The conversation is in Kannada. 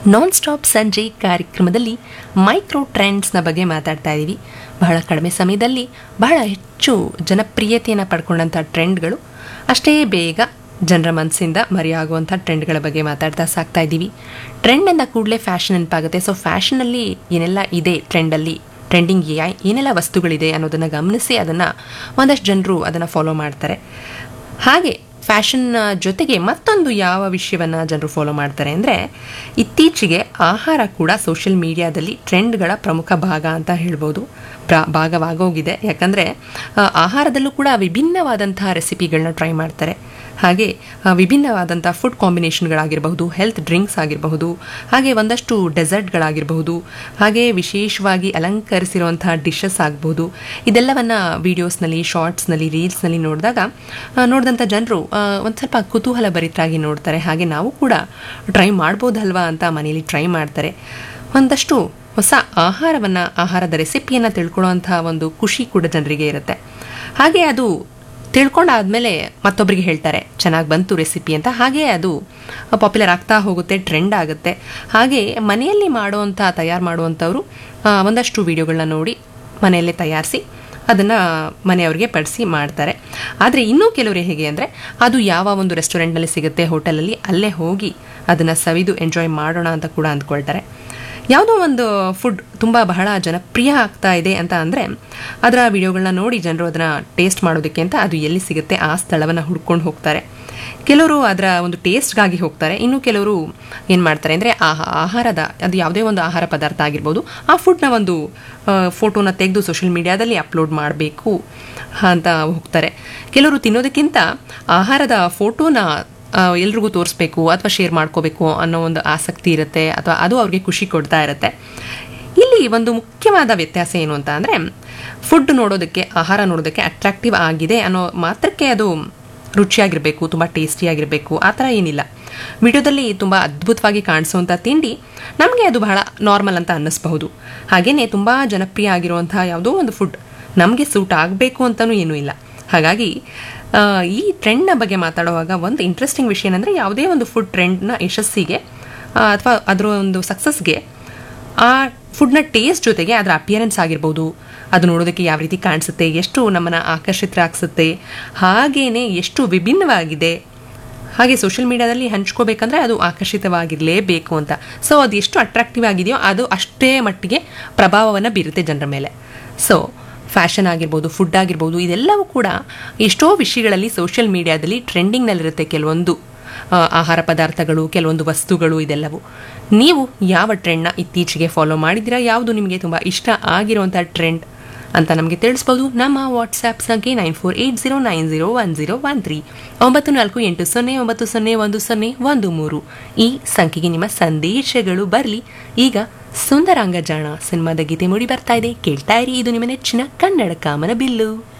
ನಾನ್ ಸ್ಟಾಪ್ ಸಂಜೆ ಕಾರ್ಯಕ್ರಮದಲ್ಲಿ ಮೈಕ್ರೋ ಟ್ರೆಂಡ್ಸ್ನ ಬಗ್ಗೆ ಮಾತಾಡ್ತಾ ಇದ್ದೀವಿ ಬಹಳ ಕಡಿಮೆ ಸಮಯದಲ್ಲಿ ಬಹಳ ಹೆಚ್ಚು ಜನಪ್ರಿಯತೆಯನ್ನು ಪಡ್ಕೊಂಡಂಥ ಟ್ರೆಂಡ್ಗಳು ಅಷ್ಟೇ ಬೇಗ ಜನರ ಮನಸ್ಸಿಂದ ಮರೆಯಾಗುವಂಥ ಟ್ರೆಂಡ್ಗಳ ಬಗ್ಗೆ ಮಾತಾಡ್ತಾ ಸಾಕ್ತಾ ಇದ್ದೀವಿ ಟ್ರೆಂಡ್ ಅಂದ ಕೂಡಲೇ ಫ್ಯಾಷನ್ ನೆನಪಾಗುತ್ತೆ ಸೊ ಫ್ಯಾಷನಲ್ಲಿ ಏನೆಲ್ಲ ಇದೆ ಟ್ರೆಂಡಲ್ಲಿ ಟ್ರೆಂಡಿಂಗ್ ಏನೆಲ್ಲ ವಸ್ತುಗಳಿದೆ ಅನ್ನೋದನ್ನು ಗಮನಿಸಿ ಅದನ್ನು ಒಂದಷ್ಟು ಜನರು ಅದನ್ನು ಫಾಲೋ ಮಾಡ್ತಾರೆ ಹಾಗೆ ಫ್ಯಾಷನ್ ಜೊತೆಗೆ ಮತ್ತೊಂದು ಯಾವ ವಿಷಯವನ್ನು ಜನರು ಫಾಲೋ ಮಾಡ್ತಾರೆ ಅಂದರೆ ಇತ್ತೀಚೆಗೆ ಆಹಾರ ಕೂಡ ಸೋಷಿಯಲ್ ಮೀಡಿಯಾದಲ್ಲಿ ಟ್ರೆಂಡ್ಗಳ ಪ್ರಮುಖ ಭಾಗ ಅಂತ ಹೇಳ್ಬೋದು ಪ್ರ ಭಾಗವಾಗೋಗಿದೆ ಯಾಕಂದರೆ ಆಹಾರದಲ್ಲೂ ಕೂಡ ವಿಭಿನ್ನವಾದಂತಹ ರೆಸಿಪಿಗಳನ್ನ ಟ್ರೈ ಮಾಡ್ತಾರೆ ಹಾಗೆ ಆ, ವಿಭಿನ್ನವಾದಂಥ ಫುಡ್ ಕಾಂಬಿನೇಷನ್ಗಳಾಗಿರಬಹುದು ಹೆಲ್ತ್ ಡ್ರಿಂಕ್ಸ್ ಆಗಿರಬಹುದು ಹಾಗೆ ಒಂದಷ್ಟು ಡೆಸರ್ಟ್ಗಳಾಗಿರಬಹುದು ಹಾಗೆ ವಿಶೇಷವಾಗಿ ಅಲಂಕರಿಸಿರುವಂಥ ಡಿಶಸ್ ಆಗ್ಬೋದು ಇದೆಲ್ಲವನ್ನು ವೀಡಿಯೋಸ್ನಲ್ಲಿ ಶಾರ್ಟ್ಸ್ನಲ್ಲಿ ರೀಲ್ಸ್ನಲ್ಲಿ ನೋಡಿದಾಗ ನೋಡಿದಂಥ ಜನರು ಒಂದು ಸ್ವಲ್ಪ ಕುತೂಹಲ ಭರಿತರಾಗಿ ನೋಡ್ತಾರೆ ಹಾಗೆ ನಾವು ಕೂಡ ಟ್ರೈ ಮಾಡ್ಬೋದಲ್ವಾ ಅಂತ ಮನೇಲಿ ಟ್ರೈ ಮಾಡ್ತಾರೆ ಒಂದಷ್ಟು ಹೊಸ ಆಹಾರವನ್ನು ಆಹಾರದ ರೆಸಿಪಿಯನ್ನು ತಿಳ್ಕೊಳ್ಳೋವಂಥ ಒಂದು ಖುಷಿ ಕೂಡ ಜನರಿಗೆ ಇರುತ್ತೆ ಹಾಗೆ ಅದು ತಿಳ್ಕೊಂಡಾದ್ಮೇಲೆ ಮತ್ತೊಬ್ಬರಿಗೆ ಹೇಳ್ತಾರೆ ಚೆನ್ನಾಗಿ ಬಂತು ರೆಸಿಪಿ ಅಂತ ಹಾಗೆ ಅದು ಪಾಪ್ಯುಲರ್ ಆಗ್ತಾ ಹೋಗುತ್ತೆ ಟ್ರೆಂಡ್ ಆಗುತ್ತೆ ಹಾಗೆ ಮನೆಯಲ್ಲಿ ಮಾಡುವಂಥ ತಯಾರು ಮಾಡುವಂಥವ್ರು ಆ, ಒಂದಷ್ಟು ವಿಡಿಯೋಗಳನ್ನ ನೋಡಿ ಮನೆಯಲ್ಲೇ ತಯಾರಿಸಿ ಅದನ್ನು ಮನೆಯವ್ರಿಗೆ ಪಡಿಸಿ ಮಾಡ್ತಾರೆ ಆದರೆ ಇನ್ನೂ ಕೆಲವರು ಹೇಗೆ ಅಂದರೆ ಅದು ಯಾವ ಒಂದು ರೆಸ್ಟೋರೆಂಟ್ನಲ್ಲಿ ಸಿಗುತ್ತೆ ಹೋಟೆಲಲ್ಲಿ ಅಲ್ಲೇ ಹೋಗಿ ಅದನ್ನು ಸವಿದು ಎಂಜಾಯ್ ಮಾಡೋಣ ಅಂತ ಕೂಡ ಅಂದ್ಕೊಳ್ತಾರೆ ಯಾವುದೋ ಒಂದು ಫುಡ್ ತುಂಬ ಬಹಳ ಜನಪ್ರಿಯ ಆಗ್ತಾ ಇದೆ ಅಂತ ಅಂದರೆ ಅದರ ವಿಡಿಯೋಗಳನ್ನ ನೋಡಿ ಜನರು ಅದನ್ನು ಟೇಸ್ಟ್ ಮಾಡೋದಕ್ಕೆ ಅಂತ ಅದು ಎಲ್ಲಿ ಸಿಗುತ್ತೆ ಆ ಸ್ಥಳವನ್ನು ಹುಡ್ಕೊಂಡು ಹೋಗ್ತಾರೆ ಕೆಲವರು ಅದರ ಒಂದು ಟೇಸ್ಟ್ಗಾಗಿ ಹೋಗ್ತಾರೆ ಇನ್ನು ಕೆಲವರು ಏನು ಮಾಡ್ತಾರೆ ಅಂದರೆ ಆ ಆಹಾರದ ಅದು ಯಾವುದೇ ಒಂದು ಆಹಾರ ಪದಾರ್ಥ ಆಗಿರ್ಬೋದು ಆ ಫುಡ್ನ ಒಂದು ಫೋಟೋನ ತೆಗೆದು ಸೋಷಿಯಲ್ ಮೀಡಿಯಾದಲ್ಲಿ ಅಪ್ಲೋಡ್ ಮಾಡಬೇಕು ಅಂತ ಹೋಗ್ತಾರೆ ಕೆಲವರು ತಿನ್ನೋದಕ್ಕಿಂತ ಆಹಾರದ ಫೋಟೋನ ಎಲ್ರಿಗೂ ತೋರಿಸ್ಬೇಕು ಅಥವಾ ಶೇರ್ ಮಾಡ್ಕೋಬೇಕು ಅನ್ನೋ ಒಂದು ಆಸಕ್ತಿ ಇರುತ್ತೆ ಅಥವಾ ಅದು ಅವ್ರಿಗೆ ಖುಷಿ ಕೊಡ್ತಾ ಇರುತ್ತೆ ಇಲ್ಲಿ ಒಂದು ಮುಖ್ಯವಾದ ವ್ಯತ್ಯಾಸ ಏನು ಅಂತ ಅಂದರೆ ಫುಡ್ ನೋಡೋದಕ್ಕೆ ಆಹಾರ ನೋಡೋದಕ್ಕೆ ಅಟ್ರಾಕ್ಟಿವ್ ಆಗಿದೆ ಅನ್ನೋ ಮಾತ್ರಕ್ಕೆ ಅದು ರುಚಿಯಾಗಿರಬೇಕು ತುಂಬ ಟೇಸ್ಟಿಯಾಗಿರಬೇಕು ಆ ಥರ ಏನಿಲ್ಲ ವಿಡಿಯೋದಲ್ಲಿ ತುಂಬ ಅದ್ಭುತವಾಗಿ ಕಾಣಿಸುವಂಥ ತಿಂಡಿ ನಮಗೆ ಅದು ಬಹಳ ನಾರ್ಮಲ್ ಅಂತ ಅನ್ನಿಸ್ಬಹುದು ಹಾಗೆಯೇ ತುಂಬ ಜನಪ್ರಿಯ ಆಗಿರುವಂಥ ಯಾವುದೋ ಒಂದು ಫುಡ್ ನಮಗೆ ಸೂಟ್ ಆಗಬೇಕು ಅಂತಲೂ ಏನೂ ಇಲ್ಲ ಹಾಗಾಗಿ ಆ, ಈ ಟ್ರೆಂಡ್ನ ಬಗ್ಗೆ ಮಾತಾಡುವಾಗ ಒಂದು ಇಂಟ್ರೆಸ್ಟಿಂಗ್ ವಿಷಯ ಏನಂದರೆ ಯಾವುದೇ ಒಂದು ಫುಡ್ ಟ್ರೆಂಡ್ನ ಯಶಸ್ಸಿಗೆ ಅಥವಾ ಅದರ ಒಂದು ಸಕ್ಸಸ್ಗೆ ಆ ಫುಡ್ನ ಟೇಸ್ಟ್ ಜೊತೆಗೆ ಅದರ ಅಪಿಯರೆನ್ಸ್ ಆಗಿರ್ಬೋದು ಅದು ನೋಡೋದಕ್ಕೆ ಯಾವ ರೀತಿ ಕಾಣಿಸುತ್ತೆ ಎಷ್ಟು ನಮ್ಮನ್ನು ಆಕರ್ಷಿತರಾಗಿಸುತ್ತೆ ಹಾಗೇನೆ ಎಷ್ಟು ವಿಭಿನ್ನವಾಗಿದೆ ಹಾಗೆ ಸೋಷಿಯಲ್ ಮೀಡಿಯಾದಲ್ಲಿ ಹಂಚ್ಕೋಬೇಕಂದ್ರೆ ಅದು ಆಕರ್ಷಿತವಾಗಿರಲೇಬೇಕು ಅಂತ ಸೊ ಅದು ಎಷ್ಟು ಅಟ್ರಾಕ್ಟಿವ್ ಆಗಿದೆಯೋ ಅದು ಅಷ್ಟೇ ಮಟ್ಟಿಗೆ ಪ್ರಭಾವವನ್ನು ಬೀರುತ್ತೆ ಜನರ ಮೇಲೆ ಸೊ ಫ್ಯಾಷನ್ ಆಗಿರ್ಬೋದು ಫುಡ್ ಆಗಿರ್ಬೋದು ಇದೆಲ್ಲವೂ ಕೂಡ ಎಷ್ಟೋ ವಿಷಯಗಳಲ್ಲಿ ಸೋಷಿಯಲ್ ಮೀಡಿಯಾದಲ್ಲಿ ಟ್ರೆಂಡಿಂಗ್ನಲ್ಲಿರುತ್ತೆ ಕೆಲವೊಂದು ಆ, ಆಹಾರ ಪದಾರ್ಥಗಳು ಕೆಲವೊಂದು ವಸ್ತುಗಳು ಇದೆಲ್ಲವು ನೀವು ಯಾವ ಟ್ರೆಂಡ್ನ ಇತ್ತೀಚೆಗೆ ಫಾಲೋ ಮಾಡಿದ್ದೀರಾ ಯಾವುದು ನಿಮಗೆ ತುಂಬ ಇಷ್ಟ ಆಗಿರುವಂಥ ಟ್ರೆಂಡ್ ಅಂತ ನಮಗೆ ತಿಳಿಸ್ಬೋದು ನಮ್ಮ ವಾಟ್ಸ್ಆ್ಯಪ್ ಸಂಖ್ಯೆ nine four eight zero nine zero one zero one three ಒಂಬತ್ತು ನಾಲ್ಕು ಎಂಟು ಸೊನ್ನೆ ಒಂಬತ್ತು ಸೊನ್ನೆ ಒಂದು ಸೊನ್ನೆ ಒಂದು ಮೂರು ಈ ಸಂಖ್ಯೆಗೆ ನಿಮ್ಮ ಸಂದೇಶಗಳು ಬರಲಿ ಈಗ ಸುಂದರಾಂಗ ಜಾಣ ಸಿನಿಮಾದ ಗೀತೆ ಮೂಡಿ ಬರ್ತಾ ಇದೆ ಕೇಳ್ತಾ ಇರಿ ಇದು ನಿಮ್ಮ ನೆಚ್ಚಿನ ಕನ್ನಡ ಕಾಮನ ಬಿಲ್ಲು